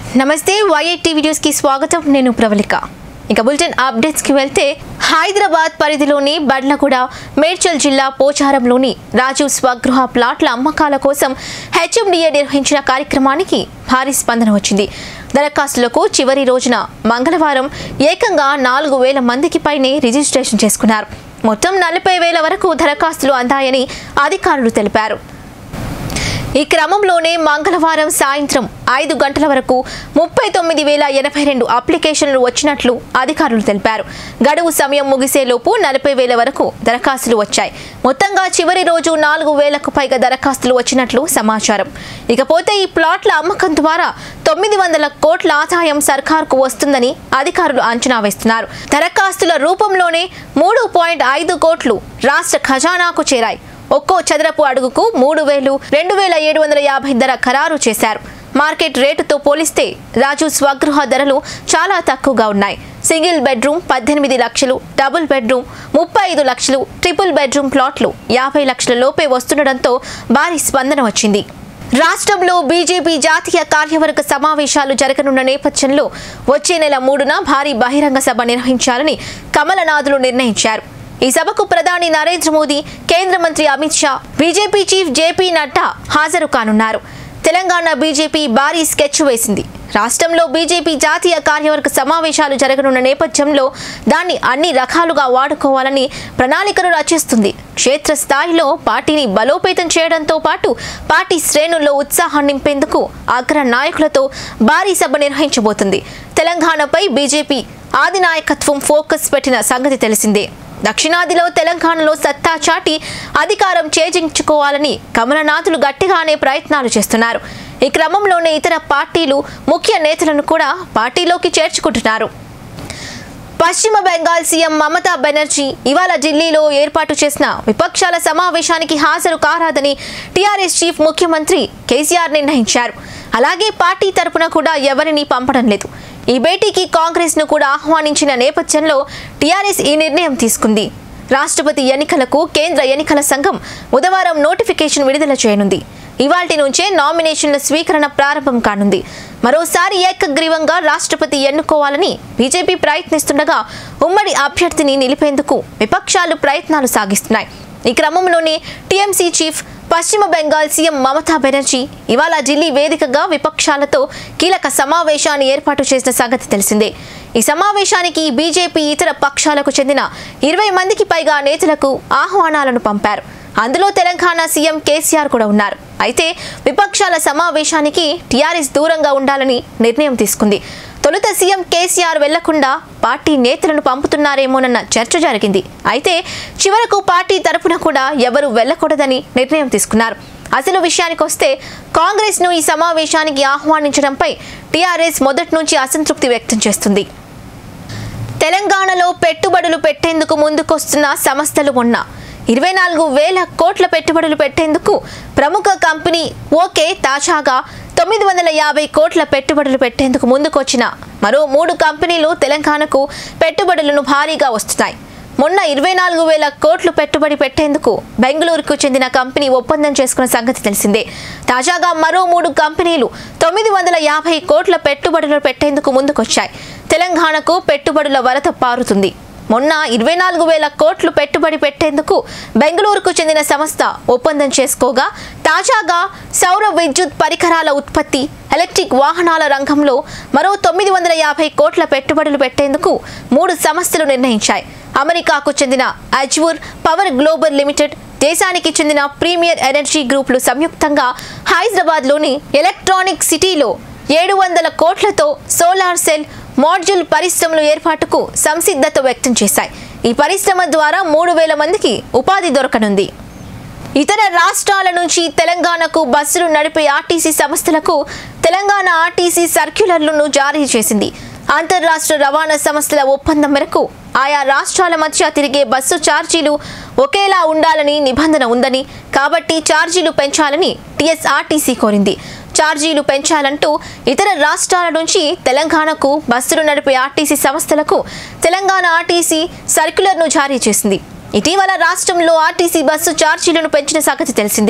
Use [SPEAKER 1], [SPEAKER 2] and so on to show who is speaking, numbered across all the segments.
[SPEAKER 1] నమస్తే yi TV news కి స్వాగతం నేను ప్రవళిక ఇక బులెటిన్ అప్డేట్స్ కి వెళ్తే హైదరాబాద్ పరిధిలోని బడ్లగూడ మేడ్చల్ జిల్లా పోచారంలోని రాజీవ్ స్వగృహ ప్లాట్ల అమ్మకాల కోసం హెచ్ఎండిఏ నిర్వహించిన కార్యక్రమానికి భారీ స్పందన వచ్చింది దరఖాస్తులకు చివరి రోజున మంగళవారం ఏకంగా నాలుగు వేల మందికి పైనే రిజిస్ట్రేషన్ చేసుకున్నారు మొత్తం నలభై వేల వరకు దరఖాస్తులు అందాయని అధికారులు తెలిపారు ఈ క్రమంలోనే మంగళవారం సాయంత్రం ఐదు గంటల వరకు ముప్పై తొమ్మిది వేల ఎనభై రెండు అప్లికేషన్లు వచ్చినట్లు అధికారులు తెలిపారు గడువు సమయం ముగిసేలోపు నలభై వేల వరకు దరఖాస్తులు వచ్చాయి మొత్తంగా చివరి రోజు నాలుగు వేలకు పైగా దరఖాస్తులు వచ్చినట్లు సమాచారం ఇకపోతే ఈ ప్లాట్ల అమ్మకం ద్వారా తొమ్మిది వందల కోట్ల ఆదాయం సర్కార్కు వస్తుందని అధికారులు అంచనా వేస్తున్నారు దరఖాస్తుల రూపంలోనే మూడు పాయింట్ ఐదు కోట్లు రాష్ట్ర ఖజానాకు చేరాయి ఒక్కో చదరపు అడుగుకు మూడు వేలు రెండు వేల ఏడు వందల యాభై ధర ఖరారు చేశారు మార్కెట్ రేటుతో పోలిస్తే రాజు స్వగృహ ధరలు చాలా తక్కువగా ఉన్నాయి సింగిల్ బెడ్రూమ్ పద్దెనిమిది లక్షలు డబుల్ బెడ్రూమ్ ముప్పై ఐదు లక్షలు ట్రిపుల్ బెడ్రూమ్ ప్లాట్లు యాభై లక్షల లోపే వస్తుండటంతో భారీ స్పందన వచ్చింది రాష్ట్రంలో బీజేపీ జాతీయ కార్యవర్గ సమావేశాలు జరగనున్న నేపథ్యంలో వచ్చే నెల మూడున భారీ బహిరంగ సభ నిర్వహించాలని కమలనాథులు నిర్ణయించారు ఈ సభకు ప్రధాని నరేంద్ర మోదీ కేంద్ర మంత్రి అమిత్ షా బీజేపీ చీఫ్ జేపీ నడ్డా హాజరు కానున్నారు తెలంగాణ బీజేపీ భారీ స్కెచ్ వేసింది రాష్ట్రంలో బీజేపీ జాతీయ కార్యవర్గ సమావేశాలు జరగనున్న నేపథ్యంలో దాన్ని అన్ని రకాలుగా వాడుకోవాలని ప్రణాళికలు రచిస్తుంది క్షేత్రస్థాయిలో పార్టీని బలోపేతం చేయడంతో పాటు పార్టీ శ్రేణుల్లో ఉత్సాహం నింపేందుకు అగ్ర నాయకులతో భారీ సభ నిర్వహించబోతుంది తెలంగాణపై బీజేపీ ఆది నాయకత్వం ఫోకస్ పెట్టిన సంగతి తెలిసిందే దక్షిణాదిలో తెలంగాణలో సత్తా చాటి అధికారం చేజించుకోవాలని కమలనాథులు గట్టిగానే ప్రయత్నాలు చేస్తున్నారు ఈ క్రమంలోనే ఇతర పార్టీలు ముఖ్య నేతలను కూడా పార్టీలోకి చేర్చుకుంటున్నారు పశ్చిమ బెంగాల్ సీఎం మమతా బెనర్జీ ఇవాళ ఢిల్లీలో ఏర్పాటు చేసిన విపక్షాల సమావేశానికి హాజరు కారాదని టీఆర్ఎస్ చీఫ్ ముఖ్యమంత్రి కేసీఆర్ నిర్ణయించారు అలాగే పార్టీ తరపున కూడా ఎవరిని పంపడం లేదు ఈ భేటీకి కాంగ్రెస్ ను కూడా ఆహ్వానించిన నేపథ్యంలో టీఆర్ఎస్ ఈ నిర్ణయం తీసుకుంది రాష్ట్రపతి ఎన్నికలకు కేంద్ర ఎన్నికల సంఘం బుధవారం నోటిఫికేషన్ విడుదల చేయనుంది ఇవాల్టి నుంచే నామినేషన్ల స్వీకరణ ప్రారంభం కానుంది మరోసారి ఏకగ్రీవంగా రాష్ట్రపతి ఎన్నుకోవాలని బీజేపీ ప్రయత్నిస్తుండగా ఉమ్మడి అభ్యర్థిని నిలిపేందుకు విపక్షాలు ప్రయత్నాలు సాగిస్తున్నాయి ఈ క్రమంలోనే టీఎంసీ చీఫ్ పశ్చిమ బెంగాల్ సీఎం మమతా బెనర్జీ ఇవాళ ఢిల్లీ వేదికగా విపక్షాలతో కీలక సమావేశాన్ని ఏర్పాటు చేసిన సంగతి తెలిసిందే ఈ సమావేశానికి బీజేపీ ఇతర పక్షాలకు చెందిన ఇరవై మందికి పైగా నేతలకు ఆహ్వానాలను పంపారు అందులో తెలంగాణ సీఎం కేసీఆర్ కూడా ఉన్నారు అయితే విపక్షాల సమావేశానికి టీఆర్ఎస్ దూరంగా ఉండాలని నిర్ణయం తీసుకుంది తొలుత సీఎం కేసీఆర్ వెళ్లకుండా పార్టీ నేతలను పంపుతున్నారేమోనన్న చర్చ జరిగింది అయితే చివరకు పార్టీ తరపున కూడా ఎవరు వెళ్లకూడదని నిర్ణయం తీసుకున్నారు అసలు విషయానికి వస్తే కాంగ్రెస్ ను ఈ సమావేశానికి ఆహ్వానించడంపై టీఆర్ఎస్ మొదటి నుంచి అసంతృప్తి వ్యక్తం చేస్తుంది తెలంగాణలో పెట్టుబడులు పెట్టేందుకు ముందుకొస్తున్న సంస్థలు ఉన్నా ఇరవై నాలుగు వేల కోట్ల పెట్టుబడులు పెట్టేందుకు ప్రముఖ కంపెనీ ఓకే తాజాగా తొమ్మిది వందల యాభై కోట్ల పెట్టుబడులు పెట్టేందుకు ముందుకొచ్చిన మరో మూడు కంపెనీలు తెలంగాణకు పెట్టుబడులను భారీగా వస్తున్నాయి మొన్న ఇరవై నాలుగు వేల కోట్లు పెట్టుబడి పెట్టేందుకు బెంగళూరుకు చెందిన కంపెనీ ఒప్పందం చేసుకున్న సంగతి తెలిసిందే తాజాగా మరో మూడు కంపెనీలు తొమ్మిది వందల యాభై కోట్ల పెట్టుబడులు పెట్టేందుకు ముందుకొచ్చాయి తెలంగాణకు పెట్టుబడుల వరద పారుతుంది మొన్న ఇరవై నాలుగు వేల కోట్లు పెట్టుబడి పెట్టేందుకు బెంగళూరుకు చెందిన సంస్థ ఒప్పందం చేసుకోగా తాజాగా సౌర విద్యుత్ పరికరాల ఉత్పత్తి ఎలక్ట్రిక్ వాహనాల రంగంలో మరో తొమ్మిది వందల యాభై కోట్ల పెట్టుబడులు పెట్టేందుకు మూడు సంస్థలు నిర్ణయించాయి అమెరికాకు చెందిన అజ్వూర్ పవర్ గ్లోబల్ లిమిటెడ్ దేశానికి చెందిన ప్రీమియర్ ఎనర్జీ గ్రూపులు సంయుక్తంగా హైదరాబాద్లోని ఎలక్ట్రానిక్ సిటీలో ఏడు వందల కోట్లతో సోలార్ సెల్ మాడ్యూల్ పరిశ్రమల ఏర్పాటుకు సంసిద్ధత వ్యక్తం చేశాయి ఈ పరిశ్రమ ద్వారా మూడు వేల మందికి ఉపాధి దొరకనుంది ఇతర రాష్ట్రాల నుంచి తెలంగాణకు బస్సులు నడిపే ఆర్టీసీ సంస్థలకు తెలంగాణ ఆర్టీసీ సర్క్యులర్లను జారీ చేసింది అంతర్రాష్ట్ర రవాణా సంస్థల ఒప్పందం మేరకు ఆయా రాష్ట్రాల మధ్య తిరిగే బస్సు ఛార్జీలు ఒకేలా ఉండాలని నిబంధన ఉందని కాబట్టి ఛార్జీలు పెంచాలని టీఎస్ఆర్టీసీ కోరింది ఛార్జీలు పెంచాలంటూ ఇతర రాష్ట్రాల నుంచి తెలంగాణకు బస్సులు నడిపే ఆర్టీసీ సంస్థలకు తెలంగాణ ఆర్టీసీ సర్క్యులర్ను జారీ చేసింది ఇటీవల రాష్ట్రంలో ఆర్టీసీ బస్సు ఛార్జీలను పెంచిన సంగతి తెలిసిందే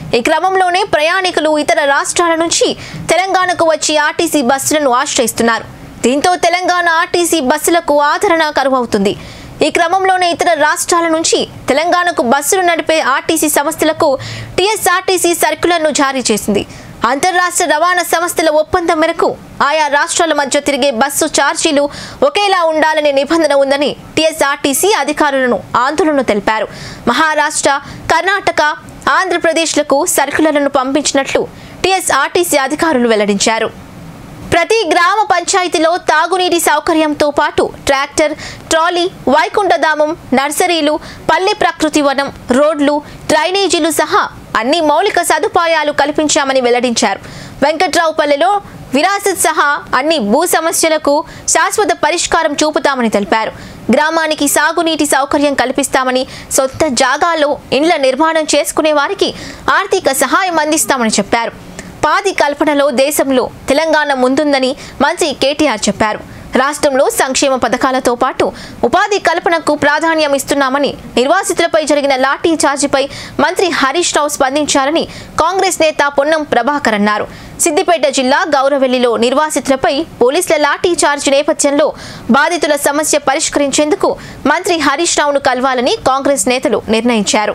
[SPEAKER 1] ఈ క్రమంలోనే ప్రయాణికులు ఇతర రాష్ట్రాల నుంచి తెలంగాణకు వచ్చి ఆర్టీసీ బస్సులను ఆశ్రయిస్తున్నారు దీంతో తెలంగాణ ఆర్టీసీ బస్సులకు ఆదరణ కరువవుతుంది ఈ క్రమంలోనే ఇతర రాష్ట్రాల నుంచి తెలంగాణకు బస్సులు నడిపే ఆర్టీసీ సంస్థలకు టీఎస్ఆర్టీసీ సర్కులర్ను జారీ చేసింది అంతర్రాష్ట్ర రవాణా సంస్థల ఒప్పందం మేరకు ఆయా రాష్ట్రాల మధ్య తిరిగే బస్సు ఛార్జీలు ఒకేలా ఉండాలనే నిబంధన ఉందని టీఎస్ఆర్టీసీ అధికారులను ఆందోళన తెలిపారు మహారాష్ట్ర కర్ణాటక ఆంధ్రప్రదేశ్లకు సర్కులర్లను పంపించినట్లు టీఎస్ఆర్టీసీ అధికారులు వెల్లడించారు ప్రతి గ్రామ పంచాయతీలో తాగునీటి సౌకర్యంతో పాటు ట్రాక్టర్ ట్రాలీ వైకుంఠధామం నర్సరీలు పల్లె ప్రకృతి వనం రోడ్లు డ్రైనేజీలు సహా అన్ని మౌలిక సదుపాయాలు కల్పించామని వెల్లడించారు వెంకట్రావుపల్లెలో విరాసత్ సహా అన్ని భూ సమస్యలకు శాశ్వత పరిష్కారం చూపుతామని తెలిపారు గ్రామానికి సాగునీటి సౌకర్యం కల్పిస్తామని సొంత జాగాల్లో ఇండ్ల నిర్మాణం చేసుకునే వారికి ఆర్థిక సహాయం అందిస్తామని చెప్పారు పాది కల్పనలో దేశంలో తెలంగాణ ముందుందని మంత్రి కేటీఆర్ చెప్పారు రాష్ట్రంలో సంక్షేమ పథకాలతో పాటు ఉపాధి కల్పనకు ప్రాధాన్యం ఇస్తున్నామని నిర్వాసితులపై జరిగిన లాఠీ చార్జిపై మంత్రి హరీష్ రావు స్పందించారని కాంగ్రెస్ నేత పొన్నం ప్రభాకర్ అన్నారు సిద్దిపేట జిల్లా గౌరవెల్లిలో నిర్వాసితులపై పోలీసుల లాఠీ చార్జ్ నేపథ్యంలో బాధితుల సమస్య పరిష్కరించేందుకు మంత్రి హరీష్ రావును కలవాలని కాంగ్రెస్ నేతలు నిర్ణయించారు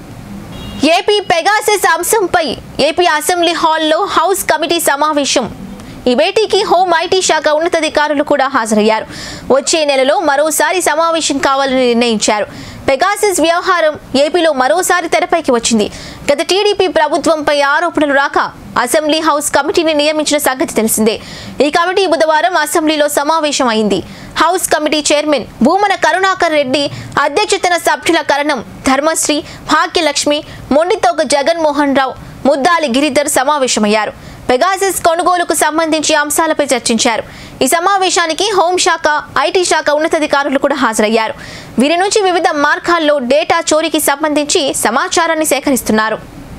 [SPEAKER 1] ఏపీ పెగాసెస్ అంశంపై ఏపీ అసెంబ్లీ హాల్లో హౌస్ కమిటీ సమావేశం ఈ భేటీకి హోం ఐటీ శాఖ ఉన్నతాధికారులు కూడా హాజరయ్యారు వచ్చే నెలలో మరోసారి సమావేశం కావాలని నిర్ణయించారు పెగాసిస్ వ్యవహారం ఏపీలో మరోసారి తెరపైకి వచ్చింది గత టీడీపీ ప్రభుత్వంపై ఆరోపణలు రాక అసెంబ్లీ హౌస్ కమిటీని నియమించిన సంగతి తెలిసిందే ఈ కమిటీ బుధవారం అసెంబ్లీలో సమావేశం అయింది house committee chairman Bhumana Karunakar Reddy అధ్యక్షతన సభ్యుల కరణం ధర్మశ్రీ భాగ్యలక్ష్మి మొండితోక జగన్మోహన్ రావు ముద్దాలి గిరిధర్ సమావేశమయ్యారు పెగాసిస్ కొనుగోలుకు సంబంధించి అంశాలపై చర్చించారు ఈ సమావేశానికి హోంశాఖ ఐటీ శాఖ ఉన్నతాధికారులు కూడా హాజరయ్యారు వీరి నుంచి వివిధ మార్గాల్లో డేటా చోరీకి సంబంధించి సమాచారాన్ని సేకరిస్తున్నారు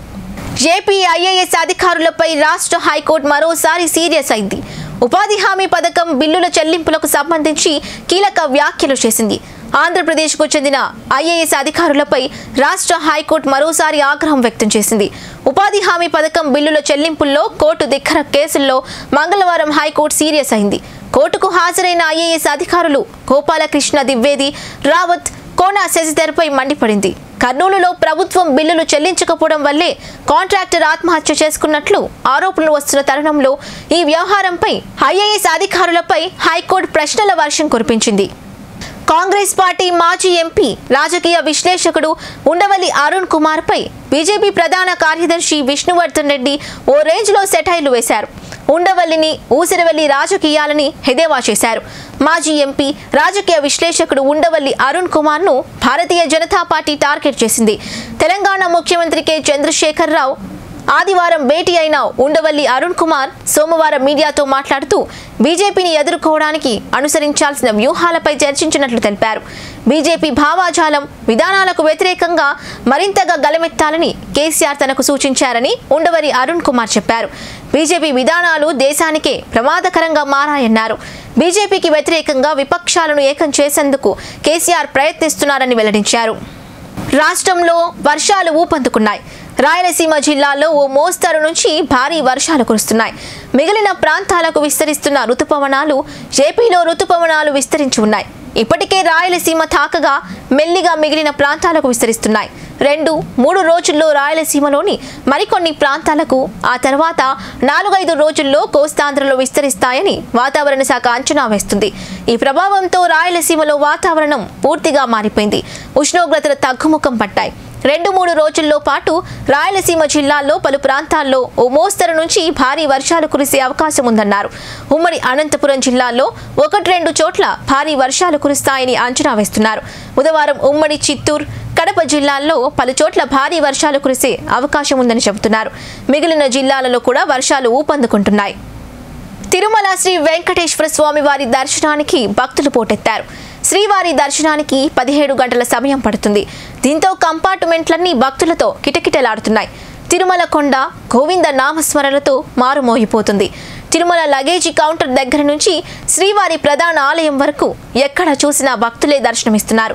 [SPEAKER 1] ఏపీ ఐఏఎస్ అధికారులపై రాష్ట్ర హైకోర్టు మరోసారి సీరియస్ అయింది ఉపాధి హామీ పథకం బిల్లుల చెల్లింపులకు సంబంధించి కీలక వ్యాఖ్యలు చేసింది ఆంధ్రప్రదేశ్కు చెందిన ఐఏఎస్ అధికారులపై రాష్ట్ర హైకోర్టు మరోసారి ఆగ్రహం వ్యక్తం చేసింది ఉపాధి హామీ పథకం బిల్లుల చెల్లింపుల్లో కోర్టు దిక్కర కేసుల్లో మంగళవారం హైకోర్టు సీరియస్ అయింది కోర్టుకు హాజరైన ఐఏఎస్ అధికారులు గోపాలకృష్ణ ద్వివేది రావత్ కోనా శశిధర్పై మండిపడింది కర్నూలులో ప్రభుత్వం బిల్లులు చెల్లించకపోవడం వల్లే కాంట్రాక్టర్ ఆత్మహత్య చేసుకున్నట్లు ఆరోపణలు వస్తున్న తరుణంలో ఈ వ్యవహారంపై ఐఏఎస్ అధికారులపై హైకోర్టు ప్రశ్నల వర్షం కురిపించింది కాంగ్రెస్ పార్టీ మాజీ ఎంపీ రాజకీయ విశ్లేషకుడు ఉండవల్లి అరుణ్ కుమార్ పై బీజేపీ ప్రధాన కార్యదర్శి విష్ణువర్ధన్ రెడ్డి ఓ రేంజ్లో సెటైర్లు వేశారు ఉండవల్లిని ఊసిరవల్లి రాజకీయాలని హెదేవా చేశారు మాజీ ఎంపీ రాజకీయ విశ్లేషకుడు ఉండవల్లి అరుణ్ కుమార్ ను భారతీయ జనతా పార్టీ టార్గెట్ చేసింది తెలంగాణ ముఖ్యమంత్రి కె చంద్రశేఖర్ రావు ఆదివారం భేటీ అయిన ఉండవల్లి అరుణ్ కుమార్ సోమవారం మీడియాతో మాట్లాడుతూ బీజేపీని ఎదుర్కోవడానికి అనుసరించాల్సిన వ్యూహాలపై చర్చించినట్లు తెలిపారు బీజేపీ భావాజాలం విధానాలకు వ్యతిరేకంగా మరింతగా గలమెత్తాలని కేసీఆర్ తనకు సూచించారని ఉండవరి అరుణ్ కుమార్ చెప్పారు బీజేపీ విధానాలు దేశానికే ప్రమాదకరంగా మారాయన్నారు బీజేపీకి వ్యతిరేకంగా విపక్షాలను ఏకం చేసేందుకు కేసీఆర్ ప్రయత్నిస్తున్నారని వెల్లడించారు రాష్ట్రంలో వర్షాలు ఊపందుకున్నాయి రాయలసీమ జిల్లాలో ఓ మోస్తరు నుంచి భారీ వర్షాలు కురుస్తున్నాయి మిగిలిన ప్రాంతాలకు విస్తరిస్తున్న రుతుపవనాలు ఏపీలో రుతుపవనాలు విస్తరించి ఉన్నాయి ఇప్పటికే రాయలసీమ తాకగా మెల్లిగా మిగిలిన ప్రాంతాలకు విస్తరిస్తున్నాయి రెండు మూడు రోజుల్లో రాయలసీమలోని మరికొన్ని ప్రాంతాలకు ఆ తర్వాత నాలుగైదు రోజుల్లో కోస్తాంధ్రలో విస్తరిస్తాయని వాతావరణ శాఖ అంచనా వేస్తుంది ఈ ప్రభావంతో రాయలసీమలో వాతావరణం పూర్తిగా మారిపోయింది ఉష్ణోగ్రతలు తగ్గుముఖం పట్టాయి రెండు మూడు రోజుల్లో పాటు రాయలసీమ జిల్లాల్లో పలు ప్రాంతాల్లో ఓ మోస్తరు నుంచి భారీ వర్షాలు కురిసే అవకాశం ఉందన్నారు ఉమ్మడి అనంతపురం జిల్లాలో ఒకటి రెండు చోట్ల భారీ వర్షాలు కురుస్తాయని అంచనా వేస్తున్నారు బుధవారం ఉమ్మడి చిత్తూరు కడప జిల్లాల్లో పలు చోట్ల భారీ వర్షాలు కురిసే అవకాశం ఉందని చెబుతున్నారు మిగిలిన జిల్లాలలో కూడా వర్షాలు ఊపందుకుంటున్నాయి తిరుమల శ్రీ వెంకటేశ్వర స్వామి వారి దర్శనానికి భక్తులు పోటెత్తారు శ్రీవారి దర్శనానికి పదిహేడు గంటల సమయం పడుతుంది దీంతో కంపార్ట్మెంట్లన్నీ భక్తులతో కిటకిటలాడుతున్నాయి తిరుమల కొండ గోవింద నామస్మరణతో మారుమోగిపోతుంది తిరుమల లగేజీ కౌంటర్ దగ్గర నుంచి శ్రీవారి ప్రధాన ఆలయం వరకు ఎక్కడ చూసినా భక్తులే దర్శనమిస్తున్నారు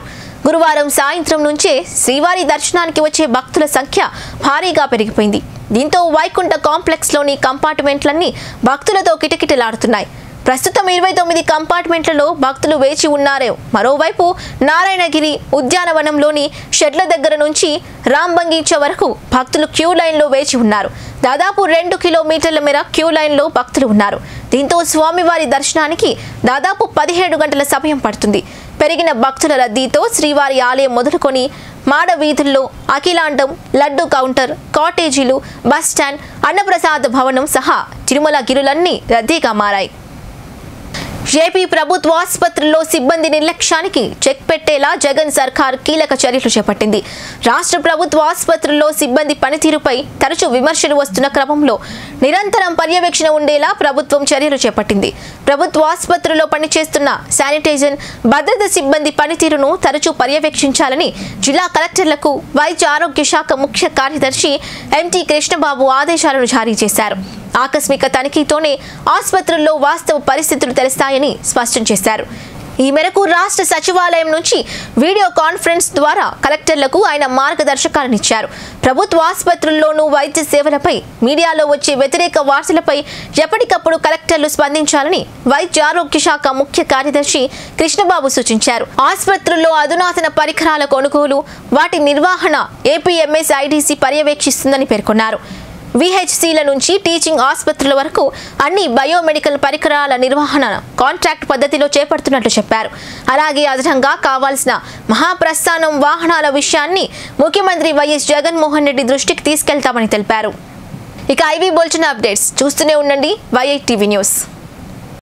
[SPEAKER 1] గురువారం సాయంత్రం నుంచే శ్రీవారి దర్శనానికి వచ్చే భక్తుల సంఖ్య భారీగా పెరిగిపోయింది దీంతో వైకుంఠ కాంప్లెక్స్లోని కంపార్ట్మెంట్లన్నీ భక్తులతో కిటకిటలాడుతున్నాయి ప్రస్తుతం ఇరవై తొమ్మిది కంపార్ట్మెంట్లలో భక్తులు వేచి ఉన్నారే మరోవైపు నారాయణగిరి ఉద్యానవనంలోని షెడ్ల దగ్గర నుంచి రాంబంగీచ వరకు భక్తులు క్యూ లైన్లో వేచి ఉన్నారు దాదాపు రెండు కిలోమీటర్ల మేర క్యూ లైన్లో భక్తులు ఉన్నారు దీంతో స్వామివారి దర్శనానికి దాదాపు పదిహేడు గంటల సమయం పడుతుంది పెరిగిన భక్తుల రద్దీతో శ్రీవారి ఆలయం మొదలుకొని మాడ వీధుల్లో అఖిలాండం లడ్డు కౌంటర్ కాటేజీలు బస్ స్టాండ్ అన్నప్రసాద భవనం సహా తిరుమల గిరులన్నీ రద్దీగా మారాయి ఏపీ ప్రభుత్వ ఆసుపత్రుల్లో సిబ్బంది నిర్లక్ష్యానికి చెక్ పెట్టేలా జగన్ సర్కార్ కీలక చర్యలు చేపట్టింది రాష్ట్ర ప్రభుత్వ ఆసుపత్రుల్లో సిబ్బంది పనితీరుపై తరచూ విమర్శలు వస్తున్న క్రమంలో నిరంతరం పర్యవేక్షణ ఉండేలా ప్రభుత్వం చర్యలు చేపట్టింది ప్రభుత్వ ఆసుపత్రుల్లో పనిచేస్తున్న శానిటైజర్ భద్రత సిబ్బంది పనితీరును తరచూ పర్యవేక్షించాలని జిల్లా కలెక్టర్లకు వైద్య ఆరోగ్య శాఖ ముఖ్య కార్యదర్శి ఎంటీ కృష్ణబాబు ఆదేశాలను జారీ చేశారు ఆకస్మిక తనిఖీతోనే ఆసుపత్రుల్లో వాస్తవ పరిస్థితులు తెలుస్తాయని స్పష్టం చేశారు ఈ మేరకు రాష్ట్ర సచివాలయం నుంచి వీడియో కాన్ఫరెన్స్ ద్వారా కలెక్టర్లకు ఆయన మార్గదర్శకాలనిచ్చారు ప్రభుత్వ ఆసుపత్రుల్లోనూ వైద్య సేవలపై మీడియాలో వచ్చే వ్యతిరేక వార్తలపై ఎప్పటికప్పుడు కలెక్టర్లు స్పందించాలని వైద్య ఆరోగ్య శాఖ ముఖ్య కార్యదర్శి కృష్ణబాబు సూచించారు ఆసుపత్రుల్లో అధునాతన పరికరాల కొనుగోలు వాటి నిర్వహణ ఏపీఎంఎస్ ఐడీసీ పర్యవేక్షిస్తుందని పేర్కొన్నారు విహెచ్సిల నుంచి టీచింగ్ ఆసుపత్రుల వరకు అన్ని బయోమెడికల్ పరికరాల నిర్వహణ కాంట్రాక్ట్ పద్ధతిలో చేపడుతున్నట్లు చెప్పారు అలాగే అదనంగా కావాల్సిన మహాప్రస్థానం వాహనాల విషయాన్ని ముఖ్యమంత్రి వైఎస్ జగన్మోహన్ రెడ్డి దృష్టికి తీసుకెళ్తామని తెలిపారు ఇక ఐవీ బోల్చిన అప్డేట్స్ చూస్తూనే ఉండండి వైఐ టీవీ న్యూస్